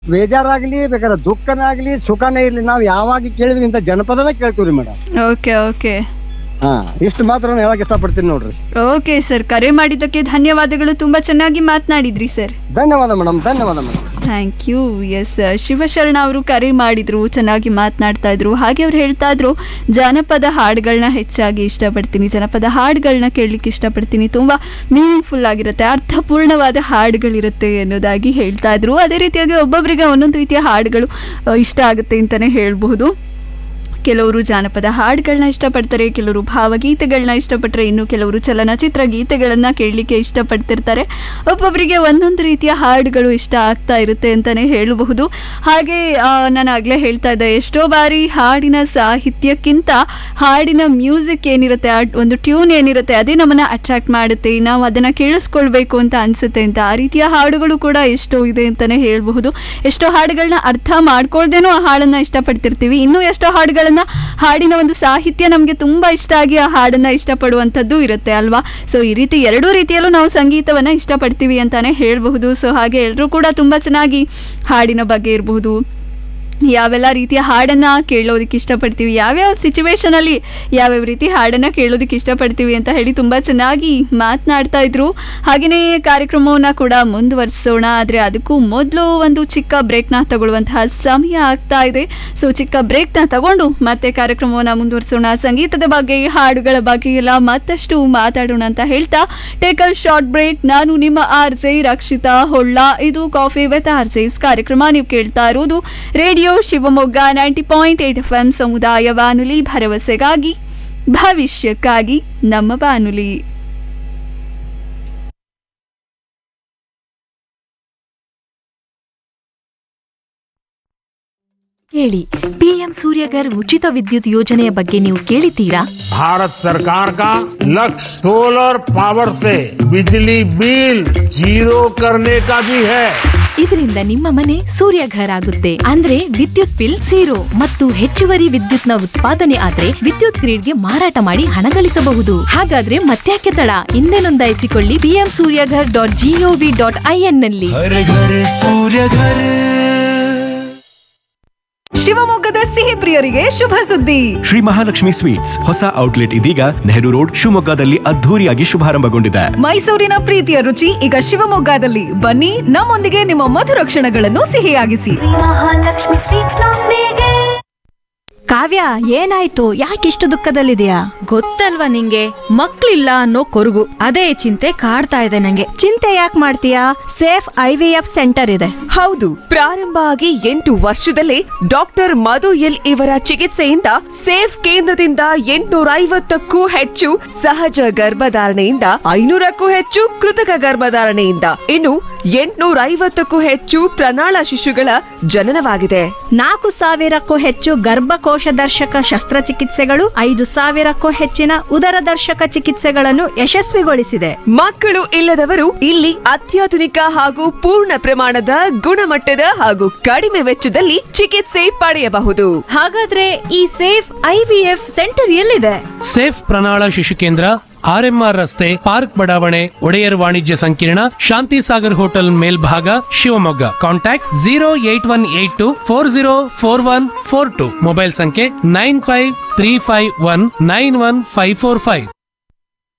ಬೇಜಾರಾಗ್ಲಿ ಬೇಕಾದ್ರೆ ದುಃಖನೇ ಆಗ್ಲಿ ಸುಖನೇ ಇರ್ಲಿ ನಾವು ಯಾವಾಗ ಕೇಳಿದ್ವಿ ಇಂಥ ಜನಪದನೇ ಕೇಳ್ತೀವ್ರಿ ಮೇಡಮ್ ಓಕೆ ಓಕೆ ಹಾ ಇಷ್ಟು ಮಾತ್ರ ನಾನು ಹೇಳಕ್ ಇಷ್ಟಪಡ್ತೀನಿ ನೋಡ್ರಿ ಓಕೆ ಸರ್ ಕರೆ ಮಾಡಿದ್ದಕ್ಕೆ ಧನ್ಯವಾದಗಳು ತುಂಬ ಚೆನ್ನಾಗಿ ಮಾತನಾಡಿದ್ರಿ ಸರ್ ಧನ್ಯವಾದ ಮೇಡಮ್ ಧನ್ಯವಾದ madam thank you S Shivasharana ಅವರು ಕರೆ ಮಾಡಿದ್ರು ಚೆನ್ನಾಗಿ ಮಾತನಾಡ್ತಾ ಇದ್ರು ಹಾಗೆ ಅವ್ರು ಹೇಳ್ತಾ ಇದ್ರು ಜಾನಪದ ಹಾಡುಗಳನ್ನ ಹೆಚ್ಚಾಗಿ ಇಷ್ಟಪಡ್ತೀನಿ ಜನಪದ ಹಾಡುಗಳನ್ನ ಕೇಳಲಿಕ್ಕೆ ಇಷ್ಟಪಡ್ತೀನಿ ತುಂಬ ಮೀನಿಂಗ್ಫುಲ್ ಆಗಿರುತ್ತೆ ಅರ್ಥಪೂರ್ಣವಾದ ಹಾಡುಗಳಿರುತ್ತೆ ಅನ್ನೋದಾಗಿ ಹೇಳ್ತಾ ಇದ್ರು ಅದೇ ರೀತಿಯಾಗಿ ಒಬ್ಬೊಬ್ಬರಿಗೆ ಒಂದೊಂದು ರೀತಿಯ ಹಾಡುಗಳು ಆ, ಇಷ್ಟ ಆಗುತ್ತೆ ಅಂತಲೇ ಹೇಳ್ಬಹುದು ಕೆಲವರು ಜಾನಪದ ಹಾಡುಗಳನ್ನ ಇಷ್ಟಪಡ್ತಾರೆ ಕೆಲವರು ಭಾವಗೀತೆಗಳನ್ನ ಇಷ್ಟಪಟ್ಟರೆ ಇನ್ನು ಕೆಲವರು ಚಲನಚಿತ್ರ ಗೀತೆಗಳನ್ನು ಕೇಳಲಿಕ್ಕೆ ಇಷ್ಟಪಡ್ತಿರ್ತಾರೆ ಒಬ್ಬೊಬ್ಬರಿಗೆ ಒಂದೊಂದು ರೀತಿಯ ಹಾಡುಗಳು ಇಷ್ಟ ಆಗ್ತಾ ಇರುತ್ತೆ ಅಂತಲೇ ಹೇಳಬಹುದು ಹಾಗೆ ಆ, ನಾನು ಆಗಲೇ ಹೇಳ್ತಾ ಇದ್ದೆ ಎಷ್ಟೋ ಬಾರಿ ಹಾಡಿನ ಸಾಹಿತ್ಯಕ್ಕಿಂತ ಹಾಡಿನ ಮ್ಯೂಸಿಕ್ ಏನಿರುತ್ತೆ ಆ ಒಂದು ಟ್ಯೂನ್ ಏನಿರುತ್ತೆ ಅದೇ ನಮ್ಮನ್ನು ಅಟ್ರಾಕ್ಟ್ ಮಾಡುತ್ತೆ ನಾವು ಅದನ್ನು ಕೇಳಿಸ್ಕೊಳ್ಬೇಕು ಅಂತ ಅನಿಸುತ್ತೆ ಅಂತ ಆ ರೀತಿಯ ಹಾಡುಗಳು ಕೂಡ ಎಷ್ಟೋ ಇದೆ ಅಂತಲೇ ಹೇಳಬಹುದು ಎಷ್ಟೋ ಹಾಡುಗಳನ್ನ ಅರ್ಥ ಮಾಡ್ಕೊಳ್ದೇನೂ ಆ ಹಾಡನ್ನು ಇಷ್ಟಪಡ್ತಿರ್ತೀವಿ ಇನ್ನೂ ಎಷ್ಟೋ ಹಾಡುಗಳನ್ನ ಹಾಡಿನ ಒಂದು ಸಾಹಿತ್ಯ ನಮಗೆ ತುಂಬ ಇಷ್ಟ ಆಗಿ ಆ ಹಾಡನ್ನು ಇಷ್ಟಪಡುವಂಥದ್ದು ಇರುತ್ತೆ ಅಲ್ವಾ ಸೊ ಈ ರೀತಿ ಎರಡೂ ರೀತಿಯಲ್ಲೂ ನಾವು ಸಂಗೀತವನ್ನು ಇಷ್ಟಪಡ್ತೀವಿ ಅಂತಾನೆ ಹೇಳಬಹುದು ಸೊ ಹಾಗೆ ಎಲ್ಲರೂ ಕೂಡ ತುಂಬ ಚೆನ್ನಾಗಿ ಹಾಡಿನ ಬಗ್ಗೆ ಇರಬಹುದು ಯಾವೆಲ್ಲ ರೀತಿಯ ಹಾಡನ್ನು ಕೇಳೋದಕ್ಕೆ ಇಷ್ಟಪಡ್ತೀವಿ ಯಾವ್ಯಾವ ಸಿಚುವೇಶನಲ್ಲಿ ಯಾವ್ಯಾವ ರೀತಿ ಹಾಡನ್ನು ಕೇಳೋದಕ್ಕೆ ಇಷ್ಟಪಡ್ತೀವಿ ಅಂತ ಹೇಳಿ ತುಂಬ ಚೆನ್ನಾಗಿ ಮಾತನಾಡ್ತಾ ಇದ್ರು ಹಾಗೆಯೇ ಕಾರ್ಯಕ್ರಮವನ್ನು ಕೂಡ ಮುಂದುವರಿಸೋಣ ಆದರೆ ಅದಕ್ಕೂ ಮೊದಲು ಒಂದು ಚಿಕ್ಕ ಬ್ರೇಕ್ನ ತಗೊಳ್ಳುವಂತಹ ಸಮಯ ಆಗ್ತಾ ಇದೆ ಸೊ ಚಿಕ್ಕ ಬ್ರೇಕ್ನ ತಗೊಂಡು ಮತ್ತೆ ಕಾರ್ಯಕ್ರಮವನ್ನು ಮುಂದುವರಿಸೋಣ ಸಂಗೀತದ ಬಗ್ಗೆ ಹಾಡುಗಳ ಬಗ್ಗೆ ಎಲ್ಲ ಮತ್ತಷ್ಟು ಮಾತಾಡೋಣ ಅಂತ ಹೇಳ್ತಾ ಟೇಕಲ್ ಶಾರ್ಟ್ ಬ್ರೇಕ್ ನಾನು ನಿಮ್ಮ ಆರ್ ಜೆ ರಕ್ಷಿತಾ ಹೊಳ್ಳ ಇದು ಕಾಫಿ ವಿತ್ ಆರ್ ಜೆಸ್ ಕಾರ್ಯಕ್ರಮ ನೀವು ಕೇಳ್ತಾ ಇರೋದು radio Shivamogga ninety point eight F M ಸಮುದಾಯ ಬಾನುಲಿ ಭರವಸೆಗಾಗಿ ಭವಿಷ್ಯಕ್ಕಾಗಿ ನಮ್ಮ ಬಾನುಲಿ ಕೇಳಿ ಪಿಎಂ ಸೂರ್ಯಗರ್ ಉಚಿತ ವಿದ್ಯುತ್ ಯೋಜನೆಯ ಬಗ್ಗೆ ನೀವು ಕೇಳಿದ್ದೀರಾ भारत सरकार का लक्ष्य सोलर पावर से बिजली बिल जीरो करने का भी है ಇದರಿಂದ ನಿಮ್ಮ ಮನೆ ಸೂರ್ಯಘರ್ ಆಗುತ್ತೆ ಅಂದ್ರೆ ವಿದ್ಯುತ್ ಬಿಲ್ ಝೀರೋ ಮತ್ತು ಹೆಚ್ಚುವರಿ ವಿದ್ಯುತ್ನ ಉತ್ಪಾದನೆ ಆದ್ರೆ ವಿದ್ಯುತ್ ಗ್ರಿಡ್ಗೆ ಮಾರಾಟ ಮಾಡಿ ಹಣ ಗಳಿಸಬಹುದು ಹಾಗಾದ್ರೆ ಮತ್ತ್ಯಾಕೆ ತಡ ಹಿಂದೆ ನೋಂದಾಯಿಸಿಕೊಳ್ಳಿ PM Suryaghar dot G O V dot I N ನಲ್ಲಿ हर घर सूर्य घर ಶಿವಮೊಗ್ಗದ ಸಿಹಿ ಪ್ರಿಯರಿಗೆ ಶುಭ ಸುದ್ದಿ ಶ್ರೀ ಮಹಾಲಕ್ಷ್ಮಿ ಸ್ವೀಟ್ಸ್ ಹೊಸ ಔಟ್ಲೆಟ್ ಇದೀಗ ನೆಹರು ರೋಡ್ ಶಿವಮೊಗ್ಗದಲ್ಲಿ ಅದ್ಧೂರಿಯಾಗಿ ಶುಭಾರಂಭಗೊಂಡಿದೆ ಮೈಸೂರಿನ ಪ್ರೀತಿಯ ರುಚಿ ಈಗ ಶಿವಮೊಗ್ಗದಲ್ಲಿ ಬನ್ನಿ ನಮ್ಮೊಂದಿಗೆ ನಿಮ್ಮ ಮಧುರ ಕ್ಷಣಗಳನ್ನು ಸಿಹಿಯಾಗಿಸಿ ಮಹಾಲಕ್ಷ್ಮಿ ಸ್ವೀಟ್ಸ್ ನೊಂದಿಗೆ ಕಾವ್ಯ ಏನಾಯ್ತು ಯಾಕಿಷ್ಟು ದುಃಖದಲ್ಲಿದೆಯಾ ಗೊತ್ತಲ್ವಾ ನಿಂಗೆ ಮಕ್ಳಿಲ್ಲ ಅನ್ನೋ ಕೊರಗು ಅದೇ ಚಿಂತೆ ಕಾಡ್ತಾ ಇದೆ ನಂಗೆ ಚಿಂತೆ ಯಾಕೆ ಮಾಡ್ತೀಯಾ ಸೇಫ್ ಐವಿಎಫ್ ಸೆಂಟರ್ ಇದೆ ಹೌದು ಪ್ರಾರಂಭ ಆಗಿ ಎಂಟು ವರ್ಷದಲ್ಲೇ ಡಾಕ್ಟರ್ ಮಧು ಎಲ್ ಇವರ ಚಿಕಿತ್ಸೆಯಿಂದ ಸೇಫ್ ಕೇಂದ್ರದಿಂದ ಎಂಟುನೂರ ಐವತ್ತಕ್ಕೂ ಹೆಚ್ಚು ಸಹಜ ಗರ್ಭಧಾರಣೆಯಿಂದ ಐನೂರಕ್ಕೂ ಹೆಚ್ಚು ಕೃತಕ ಗರ್ಭಧಾರಣೆಯಿಂದ ಇನ್ನು ಎಂಟುನೂರ ಐವತ್ತಕ್ಕೂ ಹೆಚ್ಚು ಪ್ರಣಾಳ ಶಿಶುಗಳ ಜನನವಾಗಿದೆ ನಾಲ್ಕು ಸಾವಿರಕ್ಕೂ ಹೆಚ್ಚು ಗರ್ಭಕೋಶ ದರ್ಶಕ ಶಸ್ತ್ರಚಿಕಿತ್ಸೆಗಳು ಐದು ಸಾವಿರಕ್ಕೂ ಹೆಚ್ಚಿನ ಉದರ ದರ್ಶಕ ಚಿಕಿತ್ಸೆಗಳನ್ನು ಯಶಸ್ವಿಗೊಳಿಸಿದೆ ಮಕ್ಕಳು ಇಲ್ಲದವರು ಇಲ್ಲಿ ಅತ್ಯಾಧುನಿಕ ಹಾಗೂ ಪೂರ್ಣ ಪ್ರಮಾಣದ ಗುಣಮಟ್ಟದ ಹಾಗೂ ಕಡಿಮೆ ವೆಚ್ಚದಲ್ಲಿ ಚಿಕಿತ್ಸೆ ಪಡೆಯಬಹುದು ಹಾಗಾದ್ರೆ ಈ ಸೇಫ್ ಐವಿಎಫ್ ಸೆಂಟರ್ ಎಲ್ಲಿದೆ ಸೇಫ್ ಪ್ರಣಾಳ ಶಿಶು ಕೇಂದ್ರ ಆರ್ಎಂಆರ್ ರಸ್ತೆ ಪಾರ್ಕ್ ಬಡಾವಣೆ ಒಡೆಯರ್ ವಾಣಿಜ್ಯ ಸಂಕೀರ್ಣ ಶಾಂತಿ ಸಾಗರ್ ಹೋಟೆಲ್ ಮೇಲ್ಭಾಗ Shivamogga contact zero eight one eight two four zero four one four two mobile ಸಂಖ್ಯೆ nine five three five one nine one five four five